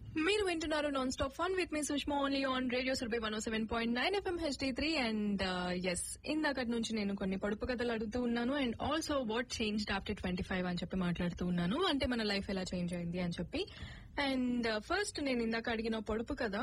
మీరు వింటున్నారు non stop fun with మీ Sushma only on radio Surabhi one seven point nine F M H D three and yes ఇందాకటి నుంచి నేను కొన్ని పొడుపు కథలు అడుగుతూ ఉన్నాను and also what change after twenty five అని చెప్పి మాట్లాడుతూ ఉన్నాను అంటే మన లైఫ్ ఎలా చేంజ్ అయింది అని చెప్పి అండ్ ఫస్ట్ నేను ఇందాక అడిగిన పొడుపు కథ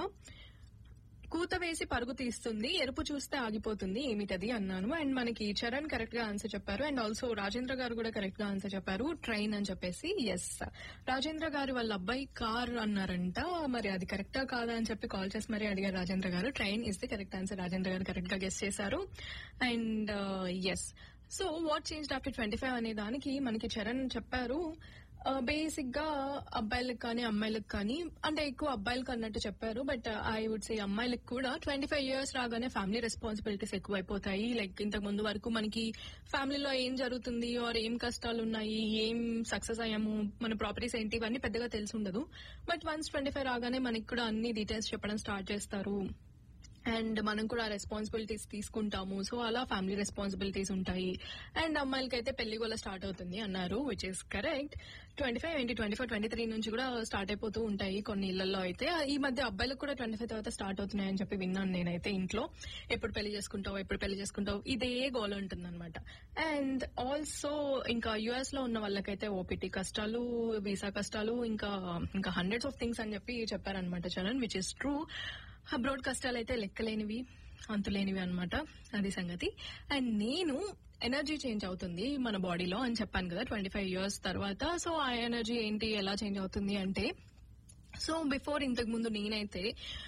కూత వేసి పరుగు తీస్తుంది ఎరుపు చూస్తే ఆగిపోతుంది ఏమిటది అన్నాను అండ్ మనకి చరణ్ కరెక్ట్ గా ఆన్సర్ చెప్పారు అండ్ ఆల్సో రాజేంద్ర గారు కూడా కరెక్ట్ గా ఆన్సర్ చెప్పారు ట్రైన్ అని చెప్పేసి ఎస్ రాజేంద్ర గారు వాళ్ళ అబ్బాయి కార్ అన్నారంట మరి అది కరెక్టా కాదా అని చెప్పి కాల్ చేసి మరి అడిగారు Rajendra garu train is the correct answer Rajendra garu correct గా గెస్ట్ చేశారు and yes so what change after twenty five అనే దానికి మనకి చరణ్ చెప్పారు బేసిక్ గా అబ్బాయిలకు కానీ అమ్మాయిలకు కానీ అంటే ఎక్కువ అబ్బాయిలకు అన్నట్టు చెప్పారు బట్ ఐ వుడ్ సే అమ్మాయిలకు కూడా ట్వంటీ ఫైవ్ ఇయర్స్ రాగానే ఫ్యామిలీ రెస్పాన్సిబిలిటీస్ ఎక్కువ అయిపోతాయి లైక్ ఇంతకు ముందు వరకు మనకి ఫ్యామిలీలో ఏం జరుగుతుంది ఆర్ ఏం కష్టాలు ఉన్నాయి ఏం సక్సెస్ అయ్యాము మన ప్రాపర్టీస్ ఏంటి ఇవన్నీ పెద్దగా తెలిసి ఉండదు బట్ వన్స్ ట్వంటీ ఫైవ్ రాగానే మనకి కూడా అన్ని డీటెయిల్స్ చెప్పడం స్టార్ట్ చేస్తారు అండ్ మనం కూడా రెస్పాన్సిబిలిటీస్ తీసుకుంటాము సో అలా ఫ్యామిలీ రెస్పాన్సిబిలిటీస్ ఉంటాయి అండ్ అమ్మాయిలకి అయితే పెళ్లి కూడా స్టార్ట్ అవుతుంది అన్నారు which is correct twenty five ఏంటి ట్వంటీ ఫోర్ ట్వంటీ త్రీ నుంచి కూడా స్టార్ట్ అయిపోతూ ఉంటాయి కొన్ని ఇళ్లలో అయితే ఈ మధ్య అబ్బాయిలకు కూడా ట్వంటీ ఫైవ్ తర్వాత స్టార్ట్ అవుతున్నాయని చెప్పి విన్నాను నేనైతే ఇంట్లో ఎప్పుడు పెళ్లి చేసుకుంటావు ఎప్పుడు పెళ్లి చేసుకుంటావు ఇదే గోల్ ఉంటుంది అనమాట అండ్ ఆల్సో ఇంకా యుఎస్ లో ఉన్న వాళ్ళకైతే ఓపీటీ కష్టాలు వీసా కష్టాలు ఇంకా ఇంకా హండ్రెడ్స్ ఆఫ్ థింగ్స్ అని చెప్పి చెప్పారనమాట Charan which is true abroad కష్టాలు అయితే లెక్కలేనివి అంతులేనివి అనమాట అది సంగతి అండ్ నేను ఎనర్జీ చేంజ్ అవుతుంది మన బాడీలో అని చెప్పాను కదా ట్వంటీ ఫైవ్ ఇయర్స్ తర్వాత సో ఆ ఎనర్జీ ఏంటి ఎలా చేంజ్ అవుతుంది అంటే సో బిఫోర్ ఇంతకు ముందు నేనైతే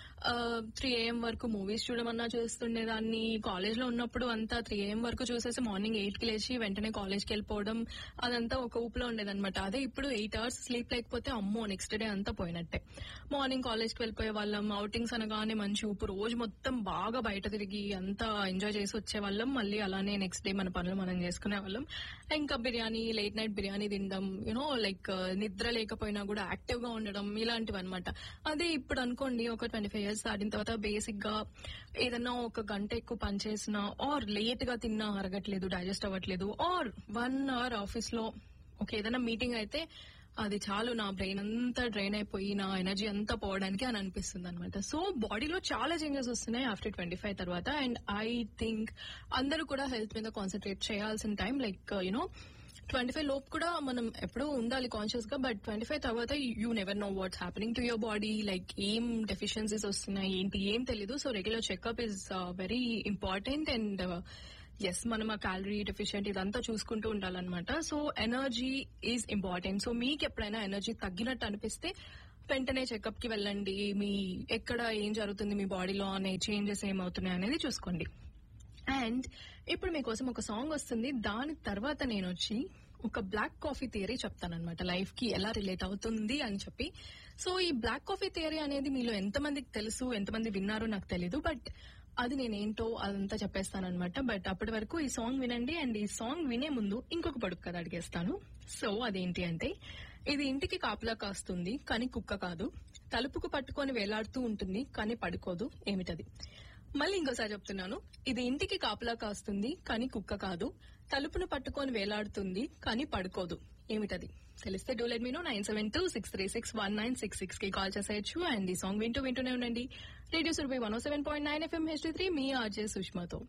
త్రీ ఏఎం వరకు మూవీస్ చూడమన్నా చూస్తుండేదాన్ని కాలేజ్ లో ఉన్నప్పుడు అంతా త్రీ ఏఎం వరకు చూసేసి మార్నింగ్ ఎయిట్ కి లేచి వెంటనే కాలేజ్ కి వెళ్ళిపోవడం అదంతా ఒక ఊపులో ఉండేదన్నమాట అదే ఇప్పుడు ఎయిట్ అవర్స్ స్లీప్ లేకపోతే అమ్మో నెక్స్ట్ డే అంతా పోయినట్టే మార్నింగ్ కాలేజ్ కి వెళ్ళిపోయే వాళ్ళం అవుటింగ్స్ అనగానే మంచి ఊపు రోజు మొత్తం బాగా బయట తిరిగి అంతా ఎంజాయ్ చేసి వచ్చే వాళ్ళం మళ్ళీ అలానే నెక్స్ట్ డే మన పనులు మనం చేసుకునే వాళ్ళం ఇంకా బిర్యానీ లేట్ నైట్ బిర్యానీ తినడం యూనో లైక్ నిద్ర లేకపోయినా కూడా యాక్టివ్ గా ఉండడం ఇలాంటివి అనమాట అదే ఇప్పుడు అనుకోండి ఒక ట్వంటీ ఫైవ్ ఇయర్స్ దాటిన తర్వాత బేసిక్ గా ఏదన్నా ఒక గంట ఎక్కువ పనిచేసినా ఆర్ లేట్ గా తిన్నా అరగట్లేదు డైజెస్ట్ అవ్వట్లేదు ఆర్ వన్ అవర్ ఆఫీస్ లో ఒక ఏదైనా మీటింగ్ అయితే అది చాలు నా బ్రెయిన్ అంతా డ్రైన్ అయిపోయి నా ఎనర్జీ అంతా పోవడానికి అని అనిపిస్తుంది అనమాట సో బాడీలో చాలా చేంజెస్ వస్తున్నాయి ఆఫ్టర్ ట్వంటీ ఫైవ్ తర్వాత అండ్ ఐ థింక్ అందరూ కూడా హెల్త్ మీద కాన్సన్ట్రేట్ చేయాల్సిన time like you know twenty five లోపు కూడా మనం ఎప్పుడూ ఉండాలి కాన్షియస్ గా బట్ ట్వంటీ ఫైవ్ తర్వాత you never know what's happening to your body like ఏం డెఫిషియన్సీస్ వస్తున్నాయి ఏంటి ఏం తెలీదు so regular checkup is very important and yes మనం ఆ క్యాలరీ డెఫిషియెంట్ ఇదంతా చూసుకుంటూ ఉండాలన్నమాట so energy is important so మీకు ఎప్పుడైనా ఎనర్జీ తగ్గినట్టు అనిపిస్తే వెంటనే చెకప్ కి వెళ్ళండి మీ ఎక్కడ ఏం జరుగుతుంది మీ బాడీలో అనే చేంజెస్ ఏమవుతున్నాయి అనేది చూసుకోండి అండ్ ఇప్పుడు మీకోసం ఒక సాంగ్ వస్తుంది దాని తర్వాత నేను వచ్చి ఒక బ్లాక్ కాఫీ థియరీ చెప్తానన్నమాట లైఫ్ కి ఎలా రిలేట్ అవుతుంది అని చెప్పి సో ఈ బ్లాక్ కాఫీ థియరీ అనేది మీలో ఎంతమందికి తెలుసు ఎంతమంది విన్నారో నాకు తెలీదు బట్ అది నేనేంటో అదంతా చెప్పేస్తానమాట బట్ అప్పటి వరకు ఈ సాంగ్ వినండి అండ్ ఈ సాంగ్ వినే ముందు ఇంకొక పడుపు కథ అడిగేస్తాను సో అదేంటి అంటే ఇది ఇంటికి కాపలా కాస్తుంది కానీ కుక్క కాదు తలుపుకు పట్టుకొని వేలాడుతూ ఉంటుంది కానీ పడుకోదు ఏమిటది మళ్ళీ ఇంకోసారి చెప్తున్నాను ఇది ఇంటికి కాపలా కాస్తుంది కానీ కుక్క కాదు తలుపును పట్టుకొని వేలాడుతుంది కానీ పడుకోదు ఏమిటది తెలిస్తే do let me know nine seven two six three six one nine six six కి కాల్ చేసేయచ్చు అండ్ ఈ సాంగ్ వింటూ వింటూనే ఉండండి radio Surabhi one seven point nine F M H three మీ ఆర్జే సుష్మాతో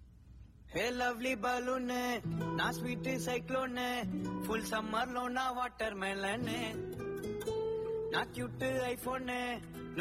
హే లవ్లీ బలూన్ నా స్వీట్ సైక్లోన్ ఫుల్ సమ్మర్ లో నా వాటర్ మెలన్ నా క్యూట్ ఐఫోన్